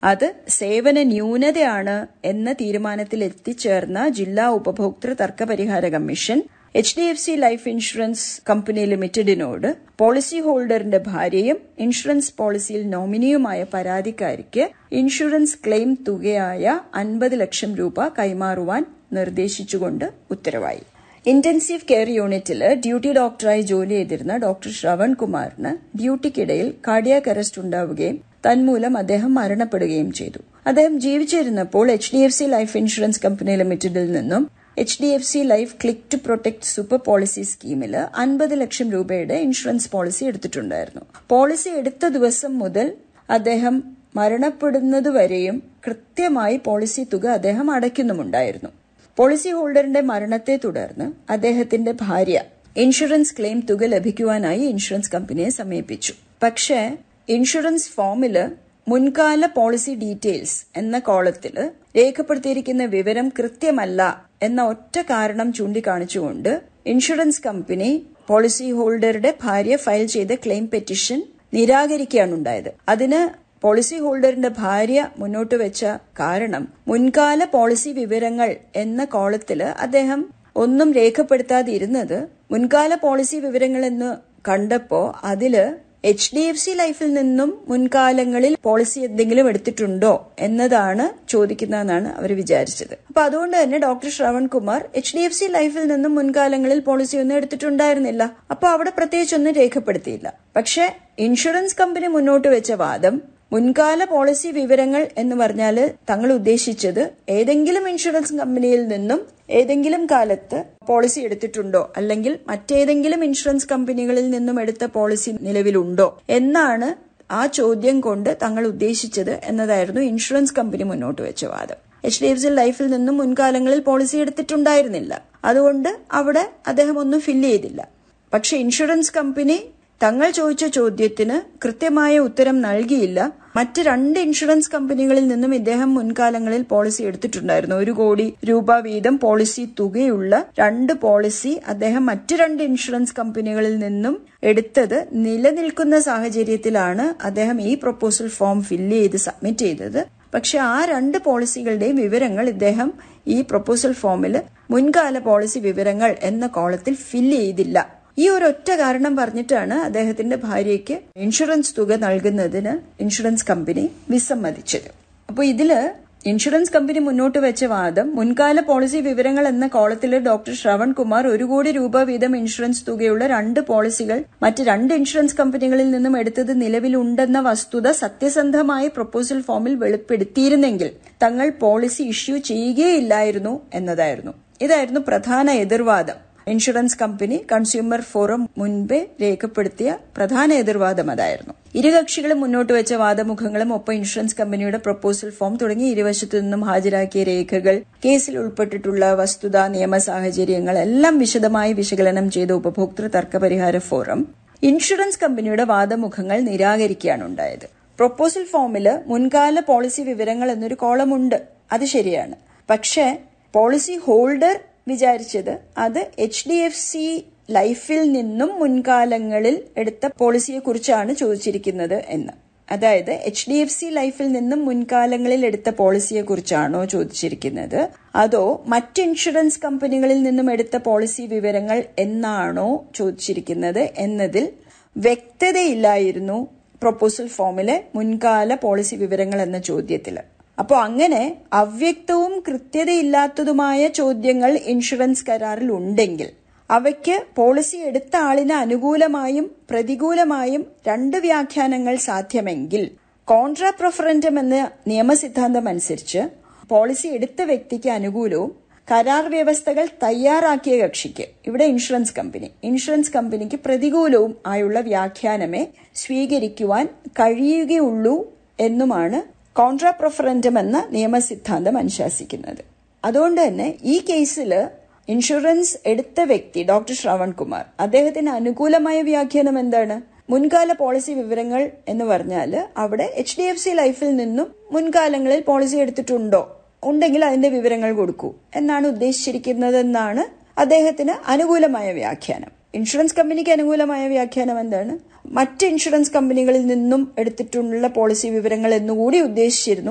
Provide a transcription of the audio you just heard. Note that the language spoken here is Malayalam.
അത് സേവന ന്യൂനതയാണ് എന്ന തീരുമാനത്തിൽ എത്തിച്ചേർന്ന ജില്ലാ ഉപഭോക്തൃ തർക്കപരിഹാര commission H D F C life insurance company ലിമിറ്റഡിനോട് പോളിസി ഹോൾഡറിന്റെ ഭാര്യയും ഇൻഷുറൻസ് പോളിസിയിൽ നോമിനിയുമായ പരാതിക്കാരിക്ക് ഇൻഷുറൻസ് ക്ലെയിം തുകയായ അൻപത് ലക്ഷം രൂപ കൈമാറുവാൻ നിർദ്ദേശിച്ചുകൊണ്ട് ഉത്തരവായി ഇന്റൻസീവ് കെയർ യൂണിറ്റിൽ ഡ്യൂട്ടി ഡോക്ടറായി ജോലി ചെയ്തിരുന്ന ഡോക്ടർ ശ്രവൺ കുമാറിന് ഡ്യൂട്ടിക്കിടയിൽ കാർഡിയാക് അറസ്റ്റ് ഉണ്ടാവുകയും തന്മൂലം അദ്ദേഹം മരണപ്പെടുകയും ചെയ്തു അദ്ദേഹം ജീവിച്ചിരുന്നപ്പോൾ H D F C life insurance company ലിമിറ്റഡിൽ നിന്നും H D F C life click to protect super policy സ്കീമിൽ അൻപത് ലക്ഷം രൂപയുടെ ഇൻഷുറൻസ് പോളിസി എടുത്തിട്ടുണ്ടായിരുന്നു പോളിസി എടുത്ത ദിവസം മുതൽ അദ്ദേഹം മരണപ്പെടുന്നതുവരെയും കൃത്യമായി പോളിസി തുക അദ്ദേഹം അടയ്ക്കുന്നുമുണ്ടായിരുന്നു പോളിസി ഹോൾഡറിന്റെ മരണത്തെ തുടർന്ന് അദ്ദേഹത്തിന്റെ ഭാര്യ ഇൻഷുറൻസ് ക്ലെയിം തുക ലഭിക്കുവാനായി ഇൻഷുറൻസ് കമ്പനിയെ സമീപിച്ചു പക്ഷേ ഇൻഷുറൻസ് ഫോമില് മുൻകാല പോളിസി ഡീറ്റെയിൽസ് എന്ന കോളത്തിൽ രേഖപ്പെടുത്തിയിരിക്കുന്ന വിവരം കൃത്യമല്ല എന്ന ഒറ്റ കാരണം ചൂണ്ടിക്കാണിച്ചുകൊണ്ട് ഇൻഷുറൻസ് കമ്പനി പോളിസി ഹോൾഡറുടെ ഭാര്യ ഫയൽ ചെയ്ത ക്ലെയിം പെറ്റീഷൻ നിരാകരിക്കുകയാണുണ്ടായത് അതിന് പോളിസി ഹോൾഡറിന്റെ ഭാര്യ മുന്നോട്ട് വെച്ച കാരണം മുൻകാല പോളിസി വിവരങ്ങൾ എന്ന കോളത്തില് അദ്ദേഹം ഒന്നും രേഖപ്പെടുത്താതിരുന്നത് മുൻകാല പോളിസി വിവരങ്ങൾ എന്ന് കണ്ടപ്പോ അതില് എച്ച് ഡി എഫ് സി ലൈഫിൽ നിന്നും മുൻകാലങ്ങളിൽ പോളിസി എന്തെങ്കിലും എടുത്തിട്ടുണ്ടോ എന്നതാണ് ചോദിക്കുന്നതെന്നാണ് അവർ വിചാരിച്ചത് അപ്പൊ അതുകൊണ്ട് തന്നെ doctor Shravan Kumar H D F C ലൈഫിൽ നിന്നും മുൻകാലങ്ങളിൽ പോളിസി ഒന്നും എടുത്തിട്ടുണ്ടായിരുന്നില്ല അപ്പൊ അവിടെ പ്രത്യേകിച്ചൊന്നും രേഖപ്പെടുത്തിയില്ല പക്ഷെ ഇൻഷുറൻസ് കമ്പനി മുന്നോട്ട് വെച്ച വാദം മുൻകാല പോളിസി വിവരങ്ങൾ എന്ന് പറഞ്ഞാൽ തങ്ങൾ ഉദ്ദേശിച്ചത് ഏതെങ്കിലും ഇൻഷുറൻസ് കമ്പനിയിൽ നിന്നും ഏതെങ്കിലും കാലത്ത് പോളിസി എടുത്തിട്ടുണ്ടോ അല്ലെങ്കിൽ മറ്റേതെങ്കിലും ഇൻഷുറൻസ് കമ്പനികളിൽ നിന്നും എടുത്ത പോളിസി നിലവിലുണ്ടോ എന്നാണ് ആ ചോദ്യം കൊണ്ട് തങ്ങൾ ഉദ്ദേശിച്ചത് എന്നതായിരുന്നു ഇൻഷുറൻസ് കമ്പനി മുന്നോട്ട് വെച്ച വാദം എച്ച് ഡി എഫ് സി ലൈഫിൽ നിന്നും മുൻകാലങ്ങളിൽ പോളിസി എടുത്തിട്ടുണ്ടായിരുന്നില്ല അതുകൊണ്ട് അവിടെ അദ്ദേഹം ഒന്നും ഫില്ല് ചെയ്തില്ല പക്ഷെ ഇൻഷുറൻസ് കമ്പനി തങ്ങൾ ചോദിച്ച ചോദ്യത്തിന് കൃത്യമായ ഉത്തരം നൽകിയില്ല മറ്റ് രണ്ട് ഇൻഷുറൻസ് കമ്പനികളിൽ നിന്നും ഇദ്ദേഹം മുൻകാലങ്ങളിൽ പോളിസി എടുത്തിട്ടുണ്ടായിരുന്നു ഒരു കോടി രൂപ വീതം പോളിസി തുകയുള്ള രണ്ട് പോളിസി അദ്ദേഹം മറ്റ് രണ്ട് ഇൻഷുറൻസ് കമ്പനികളിൽ നിന്നും എടുത്തത് നിലനിൽക്കുന്ന സാഹചര്യത്തിലാണ് അദ്ദേഹം ഈ പ്രപ്പോസൽ ഫോം ഫില്ല് ചെയ്ത് സബ്മിറ്റ് ചെയ്തത് പക്ഷെ ആ രണ്ട് പോളിസികളുടെയും വിവരങ്ങൾ ഇദ്ദേഹം ഈ പ്രപ്പോസൽ ഫോമിൽ മുൻകാല പോളിസി വിവരങ്ങൾ എന്ന കോളത്തിൽ ഫില്ല് ചെയ്തില്ല ഈ ഒരു ഒറ്റ കാരണം പറഞ്ഞിട്ടാണ് അദ്ദേഹത്തിന്റെ ഭാര്യയ്ക്ക് ഇൻഷുറൻസ് തുക നൽകുന്നതിന് ഇൻഷുറൻസ് കമ്പനി വിസമ്മതിച്ചത് അപ്പോൾ ഇതില് ഇൻഷുറൻസ് കമ്പനി മുന്നോട്ട് വെച്ച വാദം മുൻകാല പോളിസി വിവരങ്ങൾ എന്ന കോളത്തിൽ ഡോക്ടർ ശ്രവൺ കുമാർ ഒരു കോടി രൂപ വീതം ഇൻഷുറൻസ് തുകയുള്ള രണ്ട് പോളിസികൾ മറ്റ് രണ്ട് ഇൻഷുറൻസ് കമ്പനികളിൽ നിന്നും എടുത്തത് നിലവിലുണ്ടെന്ന വസ്തുത സത്യസന്ധമായി പ്രപ്പോസൽ ഫോമിൽ വെളിപ്പെടുത്തിയിരുന്നെങ്കിൽ തങ്ങൾ പോളിസി ഇഷ്യൂ ചെയ്യുകയില്ലായിരുന്നു എന്നതായിരുന്നു ഇതായിരുന്നു പ്രധാന എതിർവാദം ഇൻഷുറൻസ് കമ്പനി കൺസ്യൂമർ ഫോറം മുൻപേ രേഖപ്പെടുത്തിയ പ്രധാന എതിർവാദം അതായിരുന്നു ഇരുകക്ഷികളും മുന്നോട്ട് വെച്ച വാദമുഖങ്ങളും ഒപ്പം ഇൻഷുറൻസ് കമ്പനിയുടെ പ്രപ്പോസൽ ഫോം തുടങ്ങി ഇരുവശത്തു നിന്നും ഹാജരാക്കിയ രേഖകൾ കേസിൽ ഉൾപ്പെട്ടിട്ടുള്ള വസ്തുത നിയമ സാഹചര്യങ്ങൾ എല്ലാം വിശദമായി വിശകലനം ചെയ്ത ഉപഭോക്തൃ തർക്കപരിഹാര ഫോറം ഇൻഷുറൻസ് കമ്പനിയുടെ വാദമുഖങ്ങൾ നിരാകരിക്കുകയാണ് ഉണ്ടായത് പ്രപ്പോസൽ ഫോമില് മുൻകാല പോളിസി വിവരങ്ങൾ എന്നൊരു കോളമുണ്ട് അത് ശരിയാണ് പക്ഷേ പോളിസി ഹോൾഡർ വിചാരിച്ചത് അത് എച്ച് ഡി എഫ് സി ലൈഫിൽ നിന്നും മുൻകാലങ്ങളിൽ എടുത്ത പോളിസിയെ കുറിച്ചാണ് ചോദിച്ചിരിക്കുന്നത് എന്ന് അതായത് എച്ച് ഡി എഫ് സി ലൈഫിൽ നിന്നും മുൻകാലങ്ങളിൽ എടുത്ത പോളിസിയെ കുറിച്ചാണോ ചോദിച്ചിരിക്കുന്നത് അതോ മറ്റ് ഇൻഷുറൻസ് കമ്പനികളിൽ നിന്നും എടുത്ത പോളിസി വിവരങ്ങൾ എന്നാണോ ചോദിച്ചിരിക്കുന്നത് എന്നതിൽ വ്യക്തതയില്ലായിരുന്നു പ്രൊപ്പോസൽ ഫോമിലെ മുൻകാല പോളിസി വിവരങ്ങൾ എന്ന ചോദ്യത്തിൽ അപ്പോൾ അങ്ങനെ അവ്യക്തവും കൃത്യതയില്ലാത്തതുമായ ചോദ്യങ്ങൾ ഇൻഷുറൻസ് കരാറിൽ ഉണ്ടെങ്കിൽ അവയ്ക്ക് പോളിസി എടുത്ത ആളിന് അനുകൂലമായും പ്രതികൂലമായും രണ്ട് വ്യാഖ്യാനങ്ങൾ സാധ്യമെങ്കിൽ കോൺട്രാ പ്രൊഫറൻറ്റം എന്ന നിയമസിദ്ധാന്തം അനുസരിച്ച് പോളിസി എടുത്ത വ്യക്തിക്ക് അനുകൂലവും കരാർ വ്യവസ്ഥകൾ തയ്യാറാക്കിയ കക്ഷിക്ക് ഇവിടെ ഇൻഷുറൻസ് കമ്പനി ഇൻഷുറൻസ് കമ്പനിക്ക് പ്രതികൂലവും ആയുള്ള വ്യാഖ്യാനമേ സ്വീകരിക്കുവാൻ കഴിയുകയുള്ളൂ എന്നുമാണ് കോൺട്രാ പ്രൊഫറൻറ്റം എന്ന നിയമസിദ്ധാന്തം അനുശാസിക്കുന്നത് അതുകൊണ്ട് തന്നെ ഈ കേസിൽ ഇൻഷുറൻസ് എടുത്ത വ്യക്തി ഡോക്ടർ ശ്രവൺ കുമാർ അദ്ദേഹത്തിന് അനുകൂലമായ വ്യാഖ്യാനം എന്താണ് മുൻകാല പോളിസി വിവരങ്ങൾ എന്ന് പറഞ്ഞാൽ അവിടെ എച്ച് ഡി എഫ് സി ലൈഫിൽ നിന്നും മുൻകാലങ്ങളിൽ പോളിസി എടുത്തിട്ടുണ്ടോ ഉണ്ടെങ്കിൽ അതിന്റെ വിവരങ്ങൾ കൊടുക്കൂ എന്നാണ് ഉദ്ദേശിച്ചിരിക്കുന്നതെന്നാണ് അദ്ദേഹത്തിന് അനുകൂലമായ വ്യാഖ്യാനം ഇൻഷുറൻസ് കമ്പനിക്ക് അനുകൂലമായ വ്യാഖ്യാനം എന്താണ് മറ്റ് ഇൻഷുറൻസ് കമ്പനികളിൽ നിന്നും എടുത്തിട്ടുള്ള പോളിസി വിവരങ്ങൾ എന്നുകൂടി ഉദ്ദേശിച്ചിരുന്നു